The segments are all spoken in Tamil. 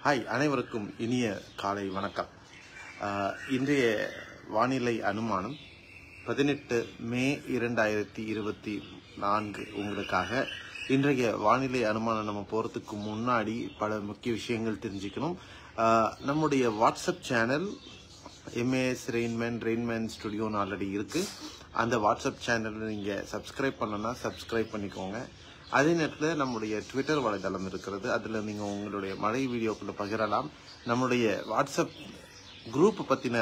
ஹாய் அனைவருக்கும் இனிய காலை வணக்கம் ஆஹ், இன்றைய வானிலை அனுமானம் பதினெட்டு மே இரண்டாயிரத்தி இருபத்தி நான்கு உங்களுக்காக இன்றைய வானிலை அனுமானம் நம்ம போகிறதுக்கு முன்னாடி பல முக்கிய விஷயங்கள் தெரிஞ்சுக்கணும் ஆஹ், நம்முடைய WhatsApp channel M A S Rainman Rainman ஸ்டுடியோன்னு ஆல்ரெடி இருக்கு அந்த வாட்ஸ்அப் சேனலில் நீங்கள் சப்ஸ்கிரைப் பண்ணனா சப்ஸ்கிரைப் பண்ணிக்கோங்க அதே நேரத்தில் நம்முடைய ட்விட்டர் வலைதளம் இருக்கிறது அதில் நீங்கள் உங்களுடைய மழை வீடியோக்களை பகிரலாம் நம்முடைய வாட்ஸ்அப் குரூப் பற்றின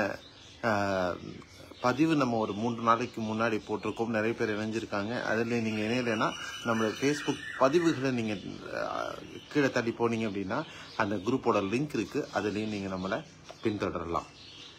பதிவு நம்ம ஒரு மூன்று நாளைக்கு முன்னாடி போட்டிருக்கோம் நிறைய பேர் இணைஞ்சிருக்காங்க அதில் நீங்கள் இணையலைன்னா நம்மளுடைய ஃபேஸ்புக் பதிவுகளை நீங்கள் கீழே தள்ளி போனீங்க அப்படின்னா அந்த குரூப்போட லிங்க் இருக்குது அதுலேயும் நீங்கள் நம்மளை பின்தொடரலாம்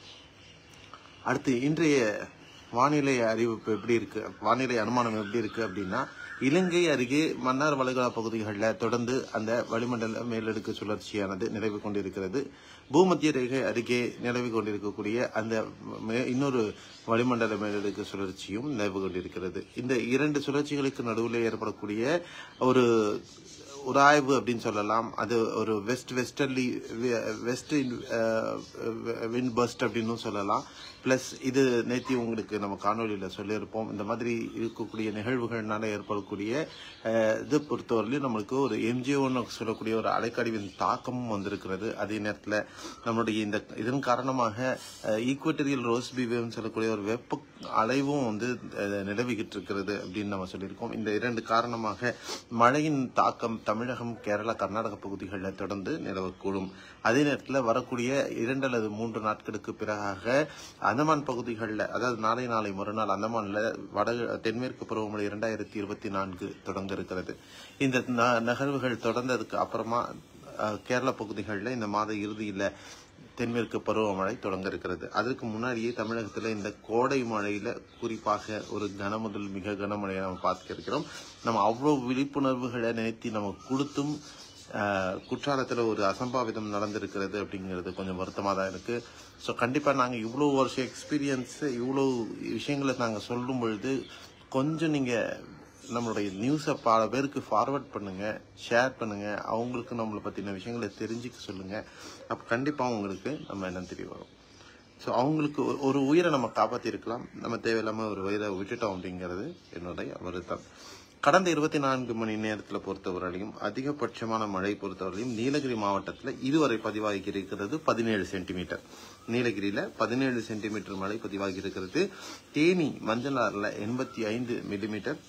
அடுத்து இன்றைய வானிலை அறிவிப்பு எப்படி இருக்கு வானிலை அனுமானம் எப்படி இருக்கு அப்படின்னா இலங்கை அருகே மன்னார் வளைகுடா பகுதிகளில் தொடர்ந்து அந்த வளிமண்டல மேலடுக்கு சுழற்சியானது நிலவி கொண்டிருக்கிறது பூமத்திய ரேகை அருகே நிலவி கொண்டிருக்கக்கூடிய அந்த மே- இன்னொரு வளிமண்டல மேலடுக்கு சுழற்சியும் நிலவி கொண்டிருக்கிறது இந்த இரண்டு சுழற்சிகளுக்கு நடுவில் ஏற்படக்கூடிய ஒரு உராய்வு அப்படின்னு சொல்லலாம் அது ஒரு west westerly west wind burst அப்படின்னு சொல்லலாம் ப்ளஸ் இது நேத்தி உங்களுக்கு நம்ம காணொலியில் சொல்லியிருப்போம் இந்த மாதிரி இருக்கக்கூடிய நிகழ்வுகள்னால ஏற்படக்கூடிய அஹ், இது பொறுத்தவரையிலும் நம்மளுக்கு ஒரு எம்ஜிஓன்னு சொல்லக்கூடிய ஒரு அலைக்கழிவின் தாக்கமும் வந்திருக்கிறது அதே நேரத்தில் நம்மளுடைய இந்த இதன் காரணமாக ஈக்குவட்டரியல் ரோஸ் பீவேன்னு சொல்லக்கூடிய ஒரு வெப்ப அலைவும் வந்து அஹ், நிலவிக்கிட்டு இருக்கிறது அப்படின்னு நம்ம சொல்லியிருக்கோம் இந்த இரண்டு காரணமாக மழையின் தாக்கம் தமிழகம் கேரளா கர்நாடக பகுதிகளில் தொடர்ந்து நிலவக்கூடும் அதே நேரத்தில் வரக்கூடிய இரண்டு அல்லது மூன்று நாட்களுக்கு பிறகாக அந்தமான் பகுதிகளில் அதாவது நாளை நாளை மறுநாள் அந்தமான்ல வட தென்மேற்கு பருவமழை இரண்டாயிரத்தி இருபத்தி நான்கு தொடங்க இருக்கிறது இந்த ந- நகர்வுகள் தொடர்ந்ததுக்கு அப்புறமா அஹ், கேரள பகுதிகளில் இந்த மாத இறுதியில் தென்மேற்கு பருவமழை தொடங்க இருக்கிறது அதற்கு முன்னாடியே தமிழகத்தில் இந்த கோடை மழையில குறிப்பாக ஒரு கன முதல் மிக கனமழையை நம்ம பார்த்துக்க இருக்கிறோம் நம்ம அவ்வளோ விழிப்புணர்வுகளை நினைத்து நம்ம கொடுத்தும் ஆஹ், குற்றாலத்துல ஒரு அசம்பாவிதம் நடந்திருக்கிறது அப்படிங்கிறது கொஞ்சம் வருத்தமாக தான் இருக்கு ஸோ கண்டிப்பா நாங்க இவ்வளோ வருஷம் எக்ஸ்பீரியன்ஸ் இவ்வளோ விஷயங்களை நாங்க சொல்லும் பொழுது கொஞ்சம் நீங்க நம்மளுடைய நியூஸை பல பேருக்கு ஃபார்வர்ட் பண்ணுங்க ஷேர் பண்ணுங்க அவங்களுக்கு நம்மளை பத்தின விஷயங்களை தெரிஞ்சுக்க சொல்லுங்க அப்ப கண்டிப்பா உங்களுக்கு நம்ம என்ன தெரிய வரும் ஸோ அவங்களுக்கு ஒரு- ஒரு உயிரை நம்ம காப்பாத்தி இருக்கலாம் நம்ம தேவையில்லாம ஒரு உயிரை விட்டுட்டோம் அப்படிங்கிறது என்னுடைய வருத்தம் கடந்த இருபத்தி நான்கு மணி நேரத்தில் பொறுத்தவரையிலும் அதிகபட்சமான மழை பொறுத்தவரையிலும் நீலகிரி மாவட்டத்தில் இதுவரை பதிவாகி இருக்கிறது பதினேழு சென்டிமீட்டர் நீலகிரியில பதினேழு சென்டிமீட்டர் மழை பதிவாகி இருக்கிறது தேனி மஞ்சளாறுல எண்பத்தி ஐந்து மில்லிமீட்டர்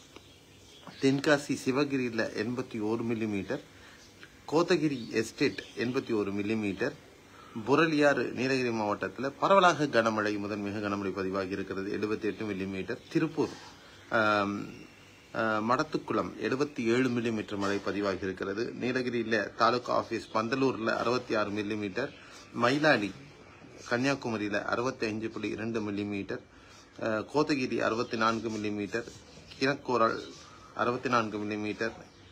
தென்காசி சிவகிரியில் எண்பத்தி ஒரு மில்லிமீட்டர் கோத்தகிரி எஸ்டேட் எண்பத்தி ஒரு மில்லிமீட்டர் புரலியாறு நீலகிரி மாவட்டத்தில் பரவலாக கனமழை முதல் மிக கனமழை பதிவாகி இருக்கிறது எழுபத்தி எட்டு மில்லிமீட்டர் திருப்பூர் ஆம், ஆ, மடத்துக்குளம் எழுபத்தி ஏழு மில்லிமீட்டர் மழை பதிவாகி இருக்கிறது நீலகிரியில் தாலுகா ஆபீஸ் பந்தலூர்ல அறுபத்தி ஆறு மில்லிமீட்டர் மயிலாடி கன்னியாகுமரியில் அறுபத்தி அஞ்சு புள்ளி இரண்டு மில்லிமீட்டர் அஹ், கோத்தகிரி அறுபத்தி நான்கு மில்லிமீட்டர் கிணக்கோரல் அறுபத்தி நான்கு மில்லிமீட்டர்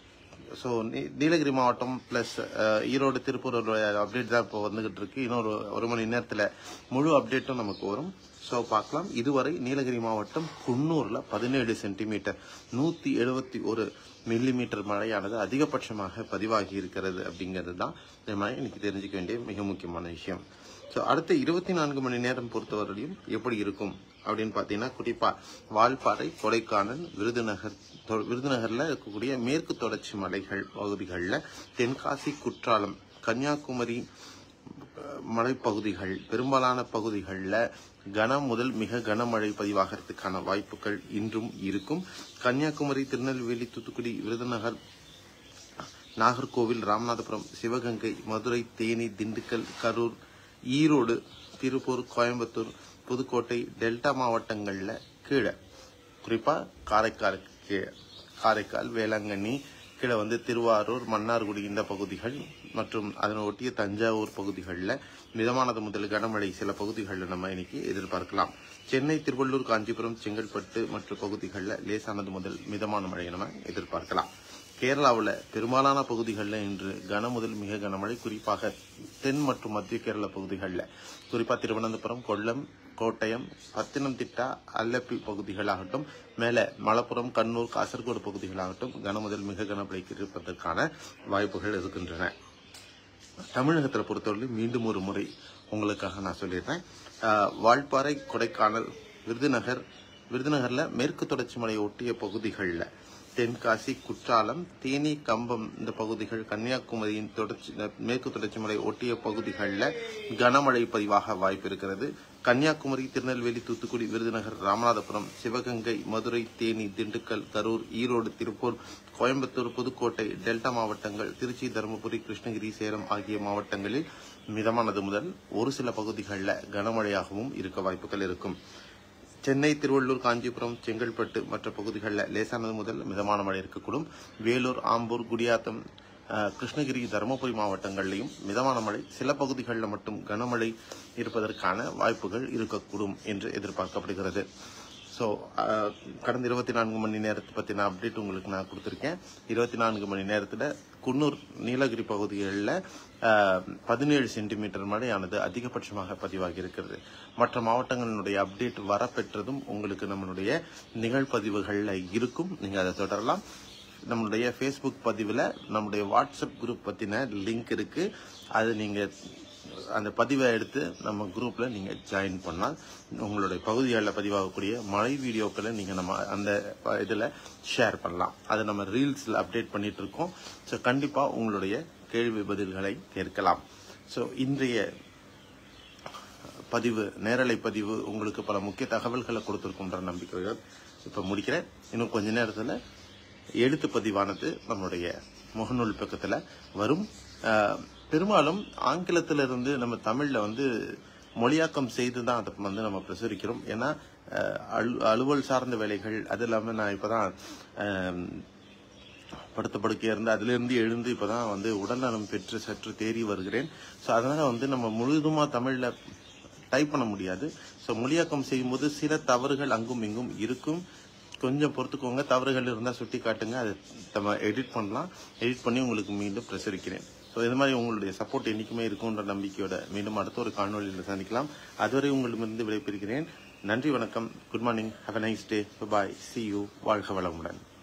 ஸோ நீலகிரி மாவட்டம் ப்ளஸ் ஈரோடு திருப்பூர் அப்டேட் தான் இப்போ வந்துகிட்டு இருக்கு இன்னொரு ஒரு மணி நேரத்தில் முழு அப்டேட்டும் நமக்கு வரும் ஸோ பார்க்கலாம் இதுவரை நீலகிரி மாவட்டம் குன்னூரில் பதினேழு சென்டிமீட்டர் நூற்றி எழுபத்தி ஒரு மில்லிமீட்டர் மழையானது அதிகபட்சமாக பதிவாகி இருக்கிறது அப்படிங்கிறது தான் இந்த மழை இன்னைக்கு தெரிஞ்சுக்க வேண்டிய மிக முக்கியமான விஷயம் ஸோ அடுத்த இருபத்தி நான்கு மணி நேரம் பொறுத்தவரையிலும் எப்படி இருக்கும் அப்படின்னு பார்த்தீங்கன்னா குறிப்பா வால்பாறை கொடைக்கானல் விருதுநகர் தொ- விருதுநகர்ல இருக்கக்கூடிய மேற்கு தொடர்ச்சி மலைகள் பகுதிகளில் தென்காசி குற்றாலம் கன்னியாகுமரி அஹ், மலைப்பகுதிகள் பெரும்பாலான பகுதிகளில் கனம் முதல் மிக கனமழை பதிவாகிறதுக்கான வாய்ப்புகள் இன்றும் இருக்கும் கன்னியாகுமரி திருநெல்வேலி தூத்துக்குடி விருதுநகர் நாகர்கோவில் ராமநாதபுரம் சிவகங்கை மதுரை தேனி திண்டுக்கல் கரூர் ஈரோடு திருப்பூர் கோயம்புத்தூர் புதுக்கோட்டை டெல்டா மாவட்டங்கள்ல கீழே குறிப்பா காரைக்காலுக்கு கீழே காரைக்கால் வேளாங்கண்ணி கீழே வந்து திருவாரூர் மன்னார்குடி இந்த பகுதிகள் மற்றும் அதனை ஒட்டிய தஞ்சாவூர் பகுதிகளில் மிதமானது முதல் கனமழை சில பகுதிகளில் நம்ம இன்னைக்கு எதிர்பார்க்கலாம் சென்னை திருவள்ளூர் காஞ்சிபுரம் செங்கல்பட்டு மற்ற பகுதிகளில் லேசானது முதல் மிதமான மழையை நம்ம எதிர்பார்க்கலாம் கேரளாவில் பெரும்பாலான பகுதிகளில் இன்று கன முதல் மிக கனமழை குறிப்பாக தென் மற்றும் மத்திய கேரள பகுதிகளில் குறிப்பாக திருவனந்தபுரம் கொல்லம் கோட்டயம் பத்தினம்திட்டா அல்லப்பி பகுதிகளாகட்டும் மேலே மலப்புரம் கண்ணூர் காசர்கோடு பகுதிகளாகட்டும் கன முதல் மிக கனமழைக்கு இருப்பதற்கான வாய்ப்புகள் இருக்கின்றன தமிழகத்தில் பொறுத்தவரை மீண்டும் ஒரு முறை உங்களுக்காக நான் சொல்லிடுறேன் ஆஹ் வால்பாறை கொடைக்கானல் விருதுநகர் விருதுநகர்ல மேற்கு தொடர்ச்சி மலை ஒட்டிய பகுதிகளில் தென்காசி குற்றாலம் தேனி கம்பம் இந்த பகுதிகள் கன்னியாகுமரியின் தொடர்ச்சி மேற்கு தொடர்ச்சி மலை ஒட்டிய பகுதிகளில் கனமழை பதிவாக வாய்ப்பு இருக்கிறது கன்னியாகுமரி திருநெல்வேலி தூத்துக்குடி விருதுநகர் ராமநாதபுரம் சிவகங்கை மதுரை தேனி திண்டுக்கல் கரூர் ஈரோடு திருப்பூர் கோயம்புத்தூர் புதுக்கோட்டை டெல்டா மாவட்டங்கள் திருச்சி தருமபுரி கிருஷ்ணகிரி சேலம் ஆகிய மாவட்டங்களில் மிதமானது முதல் ஒரு சில பகுதிகளில் கனமழையாகவும் இருக்க வாய்ப்புகள் இருக்கும் சென்னை திருவள்ளூர் காஞ்சிபுரம் செங்கல்பட்டு மற்ற பகுதிகளில் லேசானது முதல் மிதமான மழை இருக்கக்கூடும் வேலூர் ஆம்பூர் குடியாத்தம் அஹ், கிருஷ்ணகிரி தருமபுரி மாவட்டங்களிலும் மிதமான மழை சில பகுதிகளில் மட்டும் கனமழை இருப்பதற்கான வாய்ப்புகள் இருக்கக்கூடும் என்று எதிர்பார்க்கப்படுகிறது ஸோ கடந்த இருபத்தி நான்கு மணி நேரத்தை பற்றின அப்டேட் உங்களுக்கு நான் கொடுத்துருக்கேன் இருபத்தி நான்கு மணி நேரத்தில் குன்னூர் நீலகிரி பகுதிகளில் பதினேழு சென்டிமீட்டர் மழையானது அதிகபட்சமாக பதிவாகி இருக்கிறது மற்ற மாவட்டங்களினுடைய அப்டேட் வரப்பெற்றதும் உங்களுக்கு நம்மளுடைய நிகழ்பதிவுகளில் இருக்கும் நீங்கள் அதை தொடரலாம் நம்மளுடைய ஃபேஸ்புக் பதிவில் நம்முடைய வாட்ஸ்அப் குரூப் பற்றின லிங்க் இருக்குது அது நீங்கள் அந்த பதிவை எடுத்து நம்ம குரூப்பில் நீங்கள் ஜாயின் பண்ணால் உங்களுடைய பகுதிகளில் பதிவாகக்கூடிய மழை வீடியோக்களை நீங்கள் நம்ம அந்த இதில் ஷேர் பண்ணலாம் அதை நம்ம ரீல்ஸில் அப்டேட் பண்ணிட்டு இருக்கோம் ஸோ கண்டிப்பாக உங்களுடைய கேள்வி பதில்களை கேட்கலாம் ஸோ இன்றைய பதிவு நேரலை பதிவு உங்களுக்கு பல முக்கிய தகவல்களை கொடுத்துருக்குன்ற நம்பிக்கைகள் இப்போ முடிக்கிறேன் இன்னும் கொஞ்ச நேரத்தில் எழுத்து பதிவானது நம்மளுடைய முகநூல் பக்கத்தில் வரும் அஹ், பெரும்பாலும் ஆங்கிலத்திலிருந்து நம்ம தமிழில் வந்து மொழியாக்கம் செய்து தான் அதை வந்து நம்ம பிரசுரிக்கிறோம் ஏன்னா அஹ், அலு- அலுவல் சார்ந்த வேலைகள் அது இல்லாமல் நான் இப்போ தான் படுத்த படுக்கையா இருந்து அதிலிருந்து எழுந்து இப்பதான் வந்து உடல்நலம் பெற்று சற்று தேறி வருகிறேன் ஸோ அதனால வந்து நம்ம முழுதுமா தமிழ்ல டைப் பண்ண முடியாது ஸோ மொழியாக்கம் செய்யும்போது சில தவறுகள் அங்கும் இங்கும் இருக்கும் கொஞ்சம் பொறுத்துக்கோங்க தவறுகள் இருந்தால் சுட்டி காட்டுங்க அதை நம்ம எடிட் பண்ணலாம் எடிட் பண்ணி உங்களுக்கு மீண்டும் பிரசுரிக்கிறேன் ஸோ இது மாதிரி உங்களுடைய சப்போர்ட் என்றைக்குமே இருக்கும்ன்ற நம்பிக்கையோட மீண்டும் அடுத்த ஒரு காணொலியில் சந்திக்கலாம் அதுவரை உங்களிடமிருந்து விடைபெறுகிறேன் நன்றி வணக்கம் good morning have a nice day bye see you வாழ்க வளமுடன்